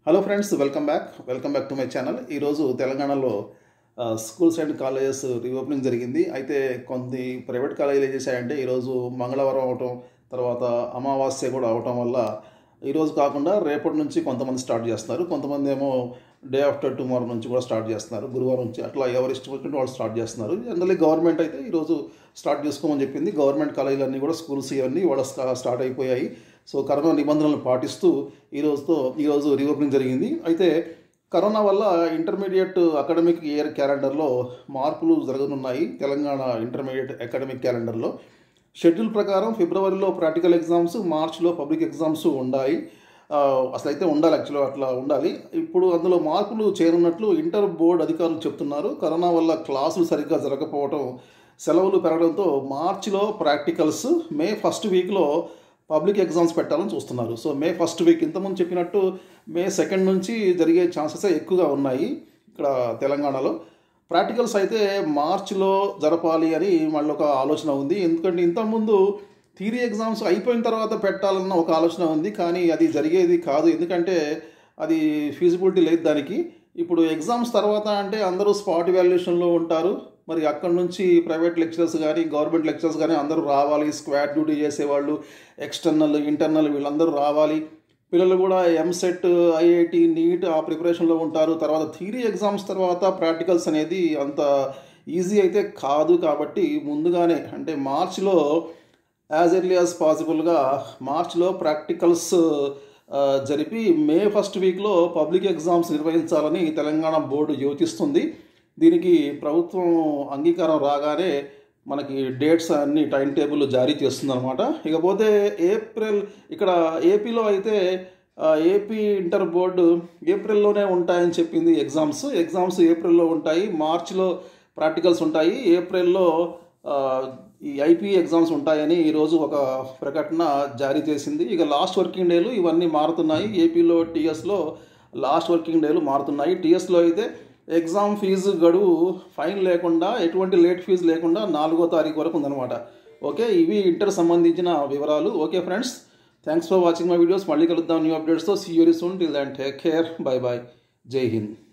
hello friends welcome back welcome back to my channel ఈరోజు తెలంగాణలో ఆ, స్కూల్స్ అండ్ కాలేజెస్ రీఓపెనింగ్ జరిగింది అయితే కొన్ని ప్రైవేట్ కాలేజీలు ఏం చేశాయంటే ఈరోజు మంగళవారం అవటం తర్వాత అమావాస్య కూడా అవటం వల్ల ఈరోజు కాకుండా రేపటి నుంచి కొంతమంది స్టార్ట్ చేస్తున్నారు కొంతమంది ఏమో డే ఆఫ్టర్ టుమారో నుంచి కూడా స్టార్ట్ చేస్తున్నారు గురువారం నుంచి అట్లా ఎవరు ఇష్టం వచ్చినట్టు వాళ్ళు స్టార్ట్ చేస్తున్నారు జనరల్లీ గవర్నమెంట్ అయితే ఈరోజు స్టార్ట్ చేసుకోమని చెప్పింది గవర్నమెంట్ కాలేజీలన్నీ కూడా స్కూల్స్ ఇవన్నీ వాళ్ళ స్టా- స్టార్ట్ అయిపోయాయి సో కరోనా నిబంధనలు పాటిస్తూ ఈ రోజుతో ఈరోజు రీఓపెనింగ్ జరిగింది అయితే కరోనా వల్ల ఇంటర్మీడియట్ అకాడమిక్ ఇయర్ క్యాలెండర్లో మార్పులు జరగనున్నాయి తెలంగాణ ఇంటర్మీడియట్ అకాడమిక్ క్యాలెండర్లో షెడ్యూల్ ప్రకారం ఫిబ్రవరిలో ప్రాక్టికల్ ఎగ్జామ్స్ మార్చ్లో పబ్లిక్ ఎగ్జామ్స్ ఉండాలి ఆ, అసలు అయితే ఉండాలి యాక్చువల్గా అట్లా ఉండాలి ఇప్పుడు అందులో మార్పులు చేరున్నట్లు ఇంటర్ బోర్డు అధికారులు చెప్తున్నారు కరోనా వల్ల క్లాసులు సరిగ్గా జరగకపోవడం సెలవులు పెరగడంతో మార్చిలో ప్రాక్టికల్స్ మే ఫస్ట్ వీక్లో పబ్లిక్ ఎగ్జామ్స్ పెట్టాలని చూస్తున్నారు సో మే ఫస్ట్ వీక్ ఇంతకుముందు చెప్పినట్టు మే సెకండ్ నుంచి జరిగే ఛాన్సెస్ ఎక్కువగా ఉన్నాయి ఇక్కడ తెలంగాణలో ప్రాక్టికల్స్ అయితే మార్చిలో జరపాలి అని మళ్ళీ ఒక ఆలోచన ఉంది ఎందుకంటే ఇంతకుముందు థియరీ ఎగ్జామ్స్ అయిపోయిన తర్వాత పెట్టాలన్న ఒక ఆలోచన ఉంది కానీ అది జరిగేది కాదు ఎందుకంటే అది ఫీజిబిలిటీ లేదు దానికి ఇప్పుడు ఎగ్జామ్స్ తర్వాత అంటే అందరూ స్పాట్ వాల్యుయేషన్లో ఉంటారు మరి అక్కడ నుంచి ప్రైవేట్ లెక్చరర్స్ కానీ గవర్నమెంట్ లెక్చరర్స్ కానీ అందరూ రావాలి స్క్వాడ్ డ్యూటీ చేసేవాళ్ళు ఎక్స్టర్నల్ ఇంటర్నల్ వీళ్ళందరూ రావాలి పిల్లలు కూడా ఎంసెట్ ఐఐటి నీట్ ఆ ప్రిపరేషన్లో ఉంటారు తర్వాత థియరీ ఎగ్జామ్స్ తర్వాత ప్రాక్టికల్స్ అనేది అంత ఈజీ అయితే కాదు కాబట్టి ముందుగానే అంటే మార్చిలో యాజ్ ఎర్లీ యాజ్ పాసిబుల్గా మార్చ్లో ప్రాక్టికల్స్ ఆ, జరిపి మే ఫస్ట్ వీక్లో పబ్లిక్ ఎగ్జామ్స్ నిర్వహించాలని తెలంగాణ బోర్డు యోచిస్తుంది దీనికి ప్రభుత్వం అంగీకారం రాగానే మనకి డేట్స్ అన్ని టైం టేబుల్ జారీ చేస్తుందన్నమాట ఇకపోతే ఏప్రిల్ ఇక్కడ ఏపీలో అయితే ఆ, ఏపీ ఇంటర్ బోర్డు ఏప్రిల్లోనే ఉంటాయని చెప్పింది ఎగ్జామ్స్ ఎగ్జామ్స్ ఏప్రిల్లో ఉంటాయి మార్చిలో ప్రాక్టికల్స్ ఉంటాయి ఏప్రిల్లో ఆ, ఈ ఐపీ ఎగ్జామ్స్ ఉంటాయని ఈరోజు ఒక ప్రకటన జారీ చేసింది ఇక లాస్ట్ వర్కింగ్ డేలు ఇవన్నీ మారుతున్నాయి ఏపీలో టీఎస్లో లాస్ట్ వర్కింగ్ డేలు మారుతున్నాయి టీఎస్లో అయితే ఎగ్జామ్ ఫీజు గడువు ఫైన్ లేకుండా ఎటువంటి లేట్ ఫీజు లేకుండా నాలుగో తారీఖు వరకు ఉందన్నమాట ఓకే ఇవి ఇంటర్ సంబంధించిన వివరాలు okay friends thanks for watching my videos మళ్ళీ కలుద్దాం న్యూ అప్డేట్స్తో see you real soon till then take care bye bye Jai Hind